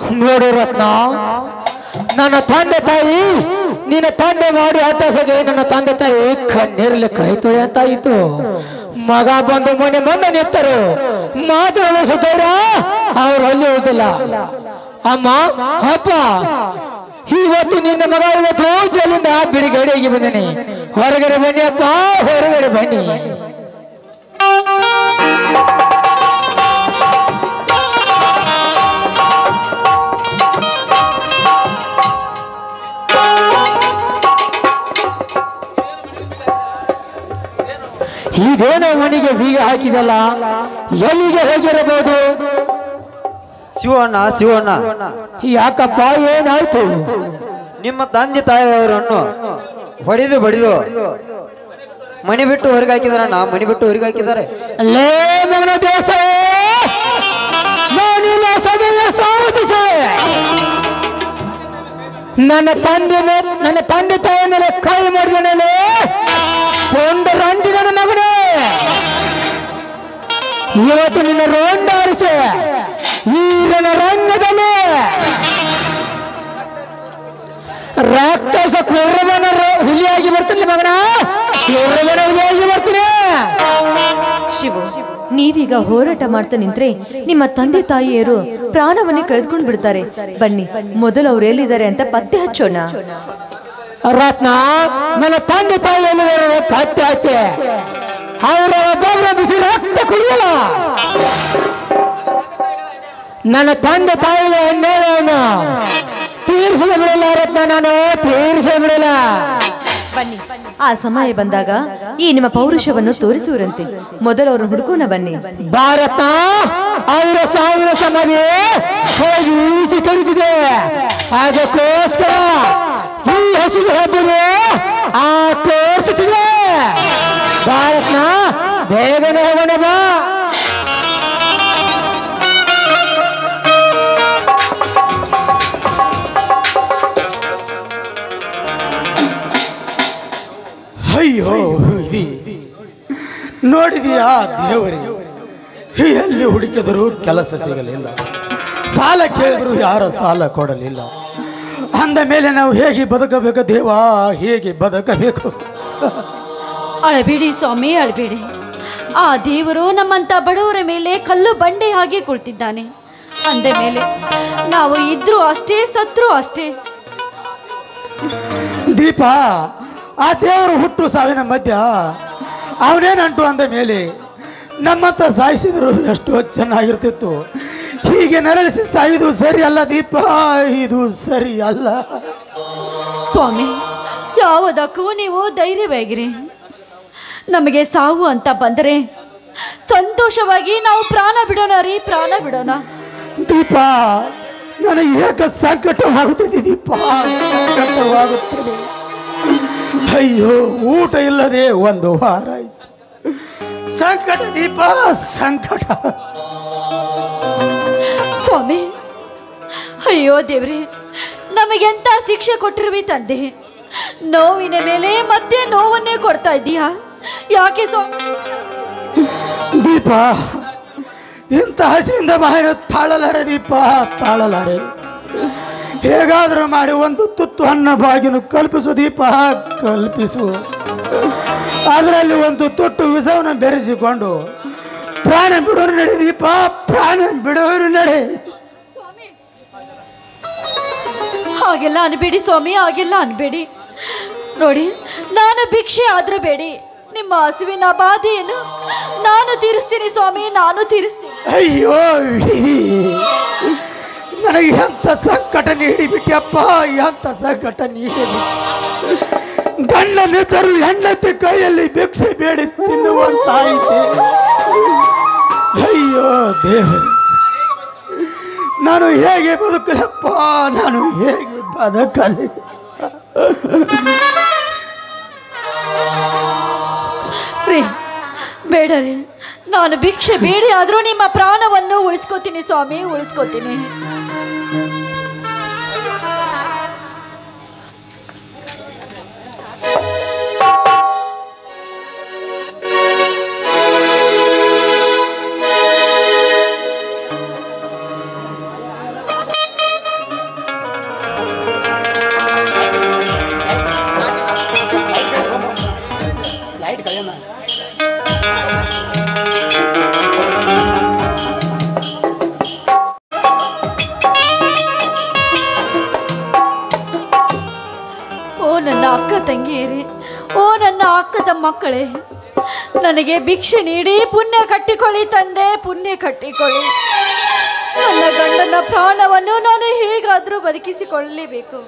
ನೋಡು ರತ್ನ ನನ್ನ ತಂದೆ ತಾಯಿ ನಿನ್ನ ತಂದೆ ಮಾಡಿ ಹಟ್ಟಸಗೆ ನನ್ನ ತಂದೆ ತಾಯಿ ಕಣ್ಣೀರ್ಲಿ ಕೈ ತೊಳೆ ಅಂತ ಇತ್ತು ಮಗ ಬಂದು ಮನೆ ಬಂದು ನಿಂತರು ಮಾತನಾಡೋ ಧೈರ್ಯ ಅವ್ರು ಅಲ್ಲಿ ಇರುವುದಿಲ್ಲ ಅಮ್ಮ ಅಪ್ಪ ಇವತ್ತು ನಿನ್ನ ಮಗ ಇವತ್ತು ಜಲ್ಲಿಂದ ಬಿಡುಗಡೆಗೆ ಬಂದಿನಿ ಹೊರಗಡೆ ಬನ್ನಿ ಅಪ್ಪ ಹೊರಗಡೆ ಬನ್ನಿ ಇದೇನೋ ಮನೆಗೆ ಬೀಗ ಹಾಕಿದಲ್ಲ ಎಲ್ಲಿಗೆ ಹೋಗಿರಬಹುದು ಶಿವಣ್ಣ ಶಿವಣ್ಣ ಯಾಕಪ್ಪ ಏನಾಯ್ತು ನಿಮ್ಮ ತಂದೆ ತಾಯಿಯವರನ್ನು ಹೊಡೆದು ಬಡಿದು ಮನೆ ಬಿಟ್ಟು ಹೊರಗೆ ಹಾಕಿದಾರಣ್ಣ ಮನೆ ಬಿಟ್ಟು ಹೊರಗೆ ಹಾಕಿದ್ದಾರೆ ಲೇ ಮಗನ ದೇಶ ನಾನಿಲ್ಲ ಸಭೆಯ ಸಾವಧಿಸ ನನ್ನ ತಂದೆ ಮೇಲೆ ನನ್ನ ತಂದೆ ತಾಯಿ ಮೇಲೆ ಕೈ ಮಾಡಿದನಲ್ಲೇ ಕೊಂಡ ರಂಡಿ ನನ್ನ ಮಗನೇ ಇವತ್ತು ನಿನ್ನ ರೋಂಡ ಆರಿಸೆ ಈರನ ರಂಗದಲ್ಲಿ ರಾಕ್ಷಸ ಕುರ್ರವನ ರ- ಹುಲಿಯಾಗಿ ಬರ್ತೀನಿ ಮಗನ ಕುರ್ರವನ ಹುಲಿಯಾಗಿ ಬರ್ತೀನಿ ಶಿವು ನೀವೀಗ ಹೋರಾಟ ಮಾಡ್ತಾ ನಿಂತ್ರೆ ನಿಮ್ಮ ತಂದೆ ತಾಯಿಯರು ಪ್ರಾಣವನ್ನೇ ಕಳೆದುಕೊಂಡು ಬಿಡ್ತಾರೆ ಬನ್ನಿ ಮೊದಲು ಅವ್ರು ಎಲ್ಲಿದ್ದಾರೆ ಅಂತ ಪತ್ತೆ ಹಚ್ಚೋಣ ರತ್ನ ನನ್ನ ತಂದೆ ತಾಯಿ ಎಲ್ಲಿದ್ದಾರೆ ಪತ್ತೆ ಹಚ್ಚೆ ಅವರ ಒಬ್ಬೊಬ್ಬರ ಬಿಸಿ ರಕ್ತ ಕುಡಿಯಲ್ಲ ನನ್ನ ತಂದೆ ತಾಯಿಯ ಅನ್ಯಾಯವನ್ನು ತೀರಿಸಲು ಬಿಡಲ್ಲ ರತ್ನ ನಾನು ತೀರಿಸಲು ಬಿಡಲ್ಲ ಬನ್ನಿ ಆ ಸಮಯ ಬಂದಾಗ ಈ ನಿಮ್ಮ ಪೌರುಷವನ್ನು ತೋರಿಸುವರಂತೆ ಮೊದಲು ಅವ್ರನ್ನ ಹುಡುಕೋಣ ಬನ್ನಿ ಭಾರತ ಅವರ ಸಾವಿನ ಸಮಾಧಿ ಹೋಗಿ ಈಸಿ ಕರೀತಿದೆ ಅದಕ್ಕೋಸ್ಕರ ಈ ಹಸಿರು ಹಬ್ಬರು ಆ ತೋರಿಸುತ್ತಿದೆ ಭಾರತ್ನ ಬೇಗನೆ ಹೋಗೋಣ ಬಾ ಅಯ್ಯೋ ಇದು ನೋಡಿದೀಯಾ ದೇವರೇ ಎಲ್ಲಿ ಹುಡುಕಿದರೂ ಕೆಲಸ ಸಿಗಲಿಲ್ಲ ಸಾಲ ಕೇಳಿದ್ರು ಯಾರ ಸಾಲ ಕೊಡಲಿಲ್ಲ ಅಂದ ಮೇಲೆ ನಾವು ಹೇಗೆ ಬದುಕಬೇಕು ದೇವ ಹೇಗೆ ಬದುಕಬೇಕು ಅಳಬೇಡಿ ಸ್ವಾಮಿ ಅಳಬೇಡಿ ಆ ದೇವರು ನಮ್ಮಂತ ಬಡವರ ಮೇಲೆ ಕಲ್ಲು ಬಂಡೆ ಹಾಗೆ ಕುಳಿತಿದ್ದಾನೆ ಅಂದ ಮೇಲೆ ನಾವು ಇದ್ರೂ ಅಷ್ಟೇ ಸತ್ರು ಅಷ್ಟೇ ದೀಪ ಆ ದೇವರು ಹುಟ್ಟು ಸಾವಿನ ಮಧ್ಯ ಅವನೇನಂಟು ಅಂದ ಮೇಲೆ ನಮ್ಮಂತ ಸಾಯಿಸಿದ್ರು ಎಷ್ಟೋ ಚೆನ್ನಾಗಿರ್ತಿತ್ತು ಹೀಗೆ ನರಳಿಸಿ ಸಾಯುದು ಸರಿ ಅಲ್ಲ ದೀಪ ಇದು ಸರಿ ಅಲ್ಲ ಸ್ವಾಮಿ ಯಾವುದಕ್ಕೂ ನೀವು ಧೈರ್ಯವಾಗಿರಿ ನಮಗೆ ಸಾವು ಅಂತ ಬಂದರೆ ಸಂತೋಷವಾಗಿ ನಾವು ಪ್ರಾಣ ಬಿಡೋಣ ರೀ ಪ್ರಾಣ ಬಿಡೋಣ ದೀಪ ನನಗೆ ಏಕ ಸಂಕಟವಾಗುತ್ತದೆ ದೀಪ ಸಂಕಟವಾಗುತ್ತದೆ ಅಯ್ಯೋ ಊಟ ಇಲ್ಲದೆ ಒಂದು ವಾರ ಆಯ್ತು ಸಂಕಟ ದೀಪ ಸಂಕಟ ಸ್ವಾಮಿ ಅಯ್ಯೋ ದೇವ್ರಿ ನಮಗೆಂತ ಶಿಕ್ಷೆ ಕೊಟ್ಟಿರುವಿ ತಂದೆ ನೋವಿನ ಮೇಲೆ ಮತ್ತೆ ನೋವನ್ನೇ ಕೊಡ್ತಾ ಇದ್ದೀಯಾ ಯಾಕೆ ಸ್ವಾಮಿ ದೀಪ ಇಂಥ ಹಸಿಯಿಂದ ಬಾಯಿನ ತಾಳಲಾರೆ ದೀಪ ತಾಳಲಾರೆ ಹೇಗಾದರೂ ಮಾಡಿ ಒಂದು ತುತ್ತು ಅನ್ನ ಬಾಗಿನ ಕಲ್ಪಿಸು ದೀಪ ಕಲ್ಪಿಸು ಅದರಲ್ಲಿ ಒಂದು ತುಟ್ಟು ವಿಷವನ್ನು ಬೆರೆಸಿಕೊಂಡು ಪ್ರಾಣ ಬಿಡೋರು ನಡೆ ದೀಪ ಪ್ರಾಣ ಬಿಡೋರು ನಡೆ ಹಾಗೆಲ್ಲ ಅನ್ಬೇಡಿ ಸ್ವಾಮಿ ಹಾಗೆಲ್ಲ ಅನ್ಬೇಡಿ ನೋಡಿ ನಾನು ಭಿಕ್ಷೆ ಆದ್ರೂ ಬೇಡಿ ನಿಮ್ಮ ಹಸುವಿನ ಬಾಧೆಯನ್ನು ನಾನು ತೀರಿಸ್ತೀನಿ ಸ್ವಾಮಿ ನಾನು ತೀರಿಸ್ತೀನಿ ಅಯ್ಯೋ ವಿಧಿ. ನನಗೆ ಎಂತ ಸಂಕಟ ನೀಡಿಬಿಟ್ಯಪ್ಪ ಎಂತ ಸಂಕಟ ನೀಡಿಬಿಟ್ಟು ಗಂಡನಿದ್ದರು ಹೆಂಡತಿ ಕೈಯಲ್ಲಿ ಭಿಕ್ಷೆ ಬೇಡಿ ತಿನ್ನುವಂತಾಯಿತೆ ಅಯ್ಯೋ ದೇವರು ನಾನು ಹೇಗೆ ಬದುಕಲಪ್ಪ ನಾನು ಹೇಗೆ ಬದುಕಲಿ ರೀ ಬೇಡ ರೀ ನಾನು ಭಿಕ್ಷೆ ಬೇಡಿ ಆದ್ರೂ ನಿಮ್ಮ ಪ್ರಾಣವನ್ನು ಉಳಿಸ್ಕೋತೀನಿ ಸ್ವಾಮಿ ಉಳಿಸ್ಕೋತೀನಿ ತಂಗಿಯರೇ ಓ ನನ್ನ ಅಕ್ಕದ ಮಕ್ಕಳೇ ನನಗೆ ಭಿಕ್ಷೆ ನೀಡಿ ಪುಣ್ಯ ಕಟ್ಟಿಕೊಳ್ಳಿ ತಂದೆ ಪುಣ್ಯ ಕಟ್ಟಿಕೊಳ್ಳಿ ನನ್ನ ಗಂಡನ ಪ್ರಾಣವನ್ನು ನಾನು ಹೇಗಾದರೂ ಬದುಕಿಸಿಕೊಳ್ಳಲೇಬೇಕು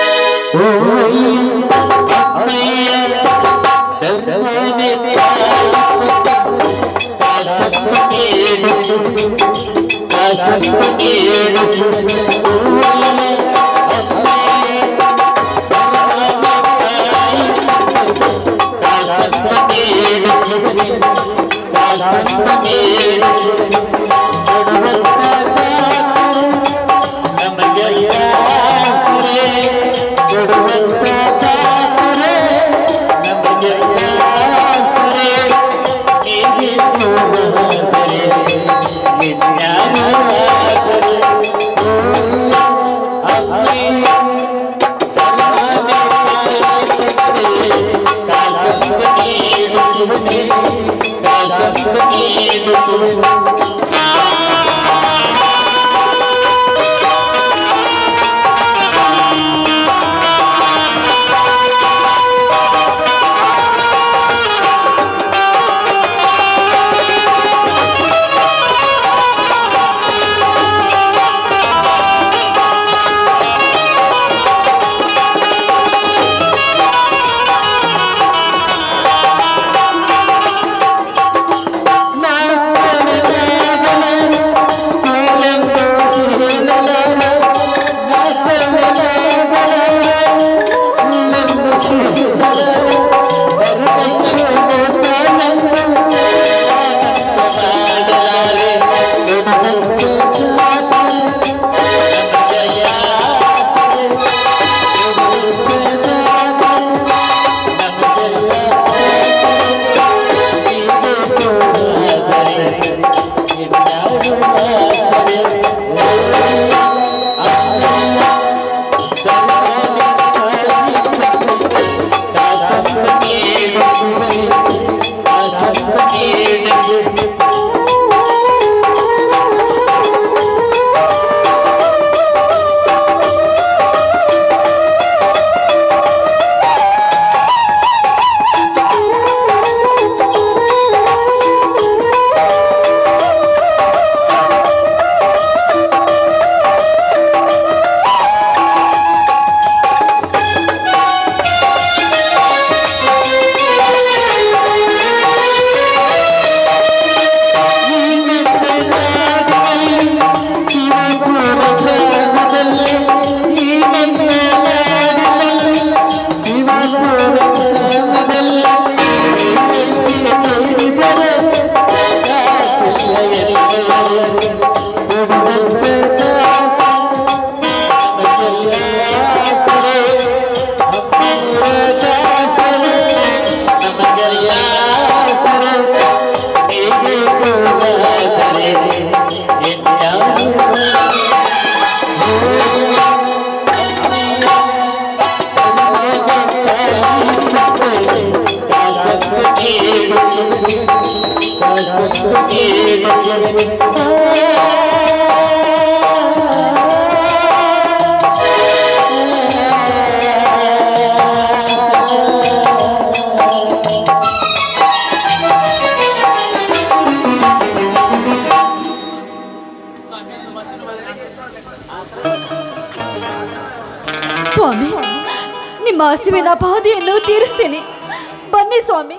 ಸ್ವಾಮಿ ನಿಮ್ಮ ಹಸಿವಿನ ಬಾಧೆಯನ್ನು ತೀರಿಸ್ತೇನೆ ಬನ್ನಿ ಸ್ವಾಮಿ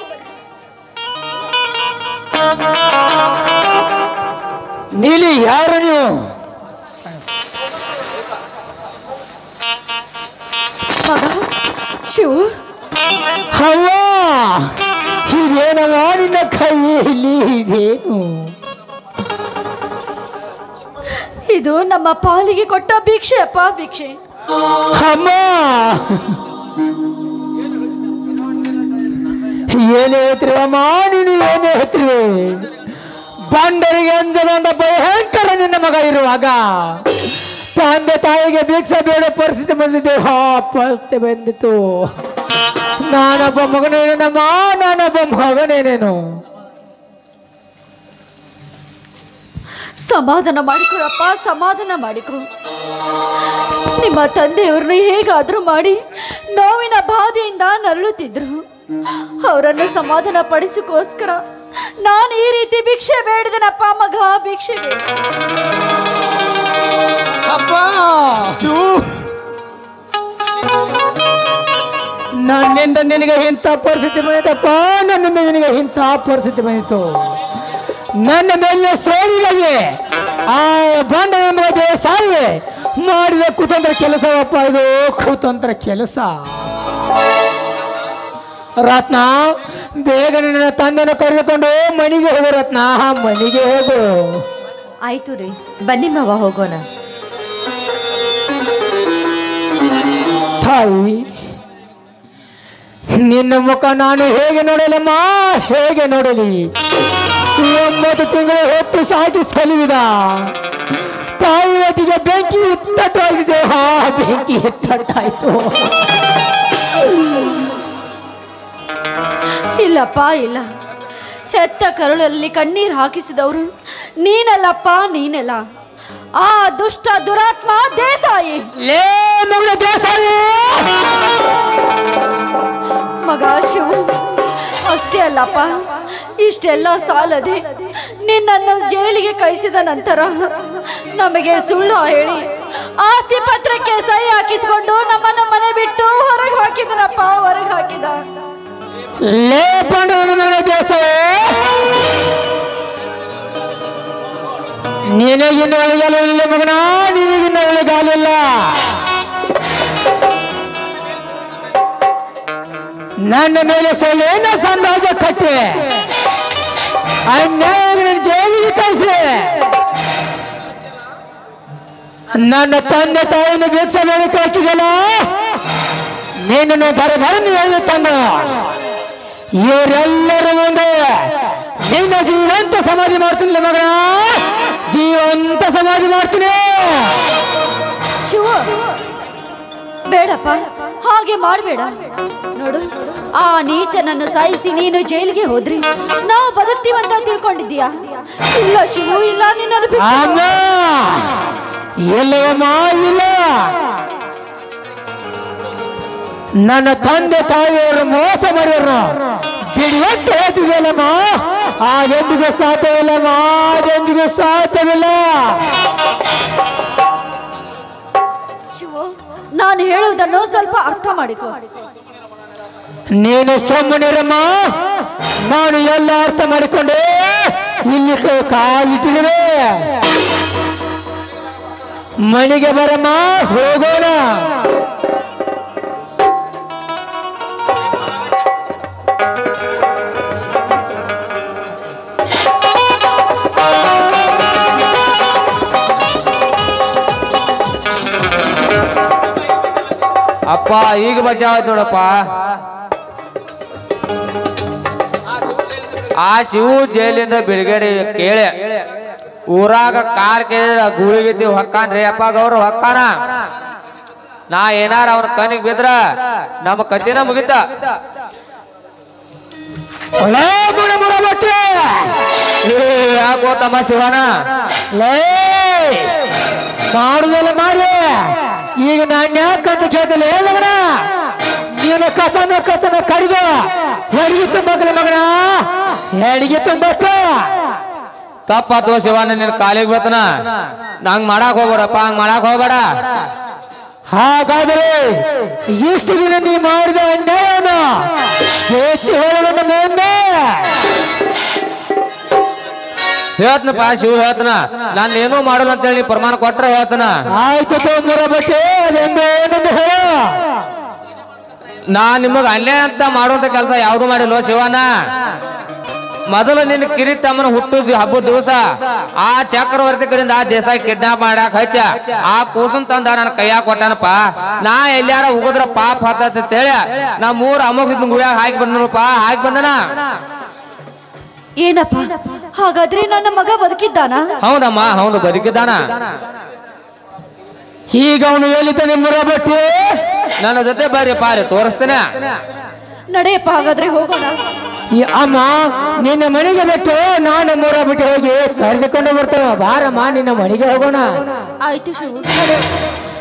ನೀಲಿ ಯಾರು ನೀವು ಮಗ ಶಿವು ಹವ್ವ ಇದೇನವ ನಿನ್ನ ಕೈಯಲ್ಲಿ ಇದೇನು ಇದು ನಮ್ಮ ಪಾಲಿಗೆ ಕೊಟ್ಟ ಭಿಕ್ಷೆ ಅಪ್ಪ ಭಿಕ್ಷೆ ಅಮ್ಮ ಏನು ಹೇಳ್ತೀರಿ ಅಮ್ಮ ನೀನು ಏನು ಹೇಳ್ತೀರಿ ಬಂಡರಿಗೆ ಅಂಜದಂತ ಭಯಂಕರ ನಿನ್ನ ಮಗ ಇರುವಾಗ ತಂದೆ ತಾಯಿಗೆ ಭಿಕ್ಷೆ ಬೇಡ ಪರಿಸ್ಥಿತಿ ಬಂದಿದೆ ಹಾ ಪರಿಸ್ಥಿತಿ ಬಂದಿತ್ತು ನಾನೊಬ್ಬ ಮಗನೇನೇನಮ್ಮ ನಾನೊಬ್ಬ ಮಗನೇನೇನು ಸಮಾಧಾನ ಮಾಡಿಕೊಳಪ್ಪ ಸಮಾಧಾನ ಮಾಡಿಕೊ ನಿಮ್ಮ ತಂದೆಯವ್ರನ್ನ ಹೇಗಾದ್ರೂ ಮಾಡಿ ನೋವಿನ ಬಾಧೆಯಿಂದ ನರಳುತ್ತಿದ್ರು ಅವರನ್ನು ಸಮಾಧಾನ ಪಡಿಸೋಕೋಸ್ಕರ ನಾನು ಈ ರೀತಿ ಭಿಕ್ಷೆ ಬೇಡಿದನಪ್ಪ ಮಗ ಭಿಕ್ಷೆ ಬೇಡ ಅಪ್ಪ ಶಿವು ನನ್ನಿಂದ ನಿನಗೆ ಇಂಥ ಪರಿಸ್ಥಿತಿ ಬಂದಿತ್ತಪ್ಪ ನನ್ನಿಂದ ನಿನಗೆ ಇಂಥ ಪರಿಸ್ಥಿತಿ ಬಂದಿತ್ತು ನನ್ನ ಮೇಲೆ ಸೋಲಿಗಾಗಿ ಆ ಬಂಡ ಎಂಬುದೇ ಸಾಯಿ ಮಾಡಿದ ಕುತಂತ್ರ ಕೆಲಸವಪ್ಪ ಇದು ಕುತಂತ್ರ ಕೆಲಸ ರತ್ನ ಬೇಗ ನನ್ನ ತಂದೆನ ಕರೆದುಕೊಂಡು ಮನೆಗೆ ಹೋಗು ರತ್ನ ಮನೆಗೆ ಹೋಗು ಆಯ್ತು ರೀ ಬನ್ನಿ ಮಾವ ಹೋಗೋಣ ತಾಯಿ ನಿನ್ನ ಮುಖ ನಾನು ಹೇಗೆ ನೋಡಲಮ್ಮ ಹೇಗೆ ನೋಡಲಿ ಒಂಬತ್ತು ತಿಂಗಳು ಹೊತ್ತು ಸಾಕಿ ಸಲಿವಿದ ತಾಯಿ ಹೊತ್ತಿಗೆ ಬೆಂಕಿ ತಟ್ಟಾಗಿದೆ ಹಾ ಬೆಂಕಿ ತಟ್ಟಾಯ್ತು ಇಲ್ಲಪ್ಪ ಇಲ್ಲ ಹೆತ್ತ ಕರುಳಲ್ಲಿ ಕಣ್ಣೀರು ಹಾಕಿಸಿದವರು ನೀನಲ್ಲಪ್ಪ ನೀನಲ್ಲ ಆ ದುಷ್ಟ ದುರಾತ್ಮ ದೇಸಾಯಿ ಲೇ ಮಗಳ ದೇಸಾಯಿ ಮಗ ಶಿವು ಅಷ್ಟೇ ಅಲ್ಲಪ್ಪ ಇಷ್ಟೆಲ್ಲ ಸಾಲದೆ ನಿನ್ನನ್ನು ಜೈಲಿಗೆ ಕಳಿಸಿದ ನಂತರ ನಮಗೆ ಸುಳ್ಳು ಹೇಳಿ ಆಸ್ತಿ ಪತ್ರಕ್ಕೆ ಸಹಿ ಹಾಕಿಸ್ಕೊಂಡು ನಮ್ಮನ್ನು ಮನೆ ಬಿಟ್ಟು ಹೊರಗೆ ಹಾಕಿದನಪ್ಪ ಹೊರಗೆ ಹಾಕಿದ ಲೇ ಪಾಂಡವನ ಮಗಳ ದೇಸಾಯಿ ನಿನಗಿನ್ನ ಒಳಗಾಲಿಲ್ಲ ಮಗನ ನಿನಗಿನ್ನ ಒಳಗಾಲಿಲ್ಲ ನನ್ನ ಮೇಲೆ ಸೊಲ್ಲೇನ ಸಾಮ್ರಾಜ್ಯ ಕಟ್ಟೆ ಅನ್ಯಾಯ ನನ್ನ ಜೈಲಿಗೆ ಕಳಿಸಿ ನನ್ನ ತಂದೆ ತಾಯಿನ ಭಿಕ್ಷೆ ಮೇಲೆ ಕಳಿಸಿದಲ್ಲ ನಿನ್ನನ್ನು ಬರ ಬರನ್ನು ಹೇಳಿ ತಂದ ಇವರೆಲ್ಲರ ಮುಂದೆ ನಿನ್ನ ಜೀವಂತ ಸಮಾಧಿ ಮಾಡ್ತೀನಿ ಮಗನ ಜೀವಂತ ಸಮಾಧಿ ಮಾಡ್ತೀನಿ ಶಿವ ಬೇಡಪ್ಪ ಹಾಗೆ ಮಾಡಬೇಡ ನೋಡು ಆ ನೀಚನನ್ನು ಸಾಯಿಸಿ ನೀನು ಜೈಲಿಗೆ ಹೋದ್ರಿ ನಾವು ಬದುಕ್ತೀವಂತ ತಿಳ್ಕೊಂಡಿದ್ದೀಯಾ ಇಲ್ಲ ಶಿವು ಇಲ್ಲ ನಿನ್ನನ್ನು ಬಿಟ್ಟು ಅಮ್ಮ ಇಲ್ಲವಮ್ಮ ಇಲ್ಲ ನನ್ನ ತಂದೆ ತಾಯಿಯವರು ಮೋಸ ಮಾಡಿದ್ರು ಬಿಡುವಂತ ಹೇಳ್ತಿದೆಯಲ್ಲಮ್ಮ ಅದೆಂದಿಗೂ ಸಾಧ್ಯವಿಲ್ಲಮ್ಮ ಅದೆಂದಿಗೂ ಸಾಧ್ಯವಿಲ್ಲ ಶಿವು ನಾನು ಹೇಳುವುದನ್ನು ಸ್ವಲ್ಪ ಅರ್ಥ ಮಾಡಿಕೊ ನೀನು ಸುಮ್ಮನಿರಮ್ಮ ನಾನು ಎಲ್ಲ ಅರ್ಥ ಮಾಡಿಕೊಂಡೆ ಇಲ್ಲಿ ಕ- ಕಾಲಿಟ್ಟಿರುವೆ ಮನೆಗೆ ಬರಮ್ಮ ಹೋಗೋಣ ಅಪ್ಪ ಈಗ ಬಚಾವ್ ಆಯ್ತು ನೋಡಪ್ಪ ಆ ಶಿವು ಜೈಲಿಂದ ಬಿಡುಗಡೆ ಕೇಳಿ ಊರಾಗ ಕಾರ್ ಕೇಳಿದ್ರ ಗೂಳಿಗಿದ್ದಿ ಹೊಕ್ಕಾನ್ರಿ ಅಪ್ಪ ಗೌರ ಹೊಕ್ಕಾನ ನಾ ಏನಾರ ಅವನ ಕಣ್ಣಿಗೆ ಬಿದ್ರ ನಮ್ಮ ಕಟ್ಟಿನ ಮುಗಿತ ಲೇ ಬುಡ ಬುಡ ಬಟ್ಟೆ ಯಾಕೋ ತಮ್ಮ ಶಿವನ ಲೇ ಮಾಡುದೆಲ್ಲ ಮಾಡಿ ಈಗ ನಾನು ಯಾಕಂತ ಕೇಳ್ತಿಲ್ಲ ಏ ಮಗನ ನೀನು ಕಸನ ಕಸನ ಕಡಿದು ಹೆಡಿಗೆ ತುಂಬಕ್ಲ ಮಗನ ಹೆಡಿಗೆ ತುಂಬಷ್ಟು ತಪ್ಪಾತು ಶಿವನ ನಿನ್ ಕಾಲಿಗೆ ಬೀಳ್ತನ ನಂಗ್ ಮಾಡಾಕ್ ಹೋಗ್ಬೇಡಪ್ಪ ಹಂಗ್ ಮಾಡಾಕ್ ಹೋಗ್ಬೇಡ ಹಾಗಾದರೆ ಇಷ್ಟು ದಿನ ನೀ ಮಾಡಿದ ಅನ್ಯಾಯವನ್ನು ಹೆಚ್ಚು ಹೇಳುವ ಮುಂದೆ ಹೇಳ್ತನಪ್ಪ ಶಿವ ಹೇಳ್ತನ ನಾನು ಏನೂ ಮಾಡಲ್ಲ ಅಂತೇಳಿ ನೀ ಪ್ರಮಾಣ ಕೊಟ್ರೆ ಹೇಳ್ತನ ಆಯ್ತು ತೊಂಬರ ಬಟ್ಟೆ ಅದೆಂದು ಏನೆಂದು ಹೇಳು ನಾ ನಿಮಗ ಅನ್ಯಾಯ ಅಂತ ಮಾಡುವಂತ ಕೆಲಸ ಯಾವ್ದು ಮಾಡಿಲ್ವ ಶಿವನ ಮೊದಲು ನಿನ್ನ ಕಿರಿತಮ್ಮನ ಹುಟ್ಟುದ ಹಬ್ಬದ ದಿವಸ ಆ ಚಕ್ರವರ್ತಿ ಕಡೆಯಿಂದ ಆ ದೇಸಾಯಿ ಕಿಡ್ನಾಪ್ ಮಾಡಾಕ ಹಚ್ಚ ಆ ಕೂಸನ್ ತಂದ ನನ್ನ ಕೈಯಾಗ ಕೊಟ್ಟಾನಪ್ಪ ನಾ ಎಲ್ಲಾರ ಉಗದ್ರ ಪಾಪ ಹತ್ತತ್ ಹೇಳಿ ನಾ ಮೂರ್ ಅಮೋಕ್ಷದ ಗುಡಿಯಾಗ ಹಾಕಿ ಬಂದನಪ್ಪ ಹಾಕಿ ಬಂದನ ಏನಪ್ಪ ಹಾಗಾದ್ರೆ ನನ್ನ ಮಗ ಬದುಕಿದ್ದಾನ ಹೌದಮ್ಮ ಹೌದು ಬದುಕಿದ್ದಾನ ಈಗ ಅವನು ಹೇಳಿದ್ದಾನೆ ಮುರ ಬಟ್ಟೆ ನನ್ನ ಜೊತೆ ಬರ್ರಿ ಪಾರಿ ತೋರಿಸ್ತೇನೆ ನಡೆಯಪ್ಪ ಹಾಗಾದ್ರೆ ಹೋಗೋಣ ಈ ಅಮ್ಮ ನಿನ್ನ ಮನೆಗೆ ಬಿಟ್ಟು ನಾನು ಮೂರ ಬಿಟ್ಟು ಹೋಗಿ ಕರೆದುಕೊಂಡು ಬರ್ತೇವೆ ಬಾರಮ್ಮ ನಿನ್ನ ಮನೆಗೆ ಹೋಗೋಣ ಆಯ್ತು ಶಿವು